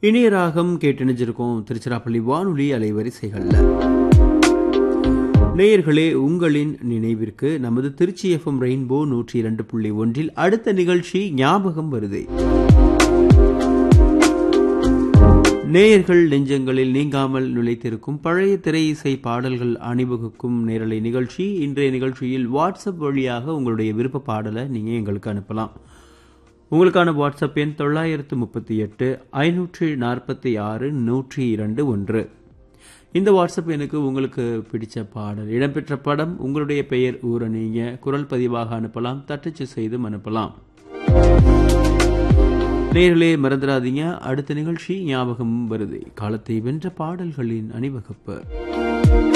இணைய ராகம் கேட்டணிஞ்சிருக்கோம் திருச்சிராப்பள்ளி வானொலி அலைவரிசைகள்ல நேயர்களே உங்களின் நினைவிற்கு நமது திருச்சி எஃப்எம் ரெயின்போ நூற்றி இரண்டு புள்ளி ஒன்றில் அடுத்த நிகழ்ச்சி ஞாபகம் வருதே நேயர்கள் நெஞ்சங்களில் நீங்காமல் நுழைத்திருக்கும் பழைய திரை இசை பாடல்கள் அணிவகுக்கும் நேரலை நிகழ்ச்சி இன்றைய நிகழ்ச்சியில் வாட்ஸ்அப் வழியாக உங்களுடைய விருப்ப பாடலை நீங்கள் எங்களுக்கு அனுப்பலாம் உங்களுக்கான வாட்ஸ்அப் எண் தொள்ளாயிரத்து முப்பத்தி எட்டு ஐநூற்றி நாற்பத்தி ஆறு நூற்றி இரண்டு ஒன்று இந்த வாட்ஸ்அப் எனக்கு உங்களுக்கு பிடிச்ச பாடல் இடம்பெற்ற படம் உங்களுடைய பெயர் ஊரை நீங்கள் குரல் பதிவாக அனுப்பலாம் தட்டச்சு செய்தும் அனுப்பலாம் நேரிலே மறந்துடாதீங்க அடுத்த நிகழ்ச்சி ஞாபகம் வருது காலத்தை வென்ற பாடல்களின் அணிவகுப்பு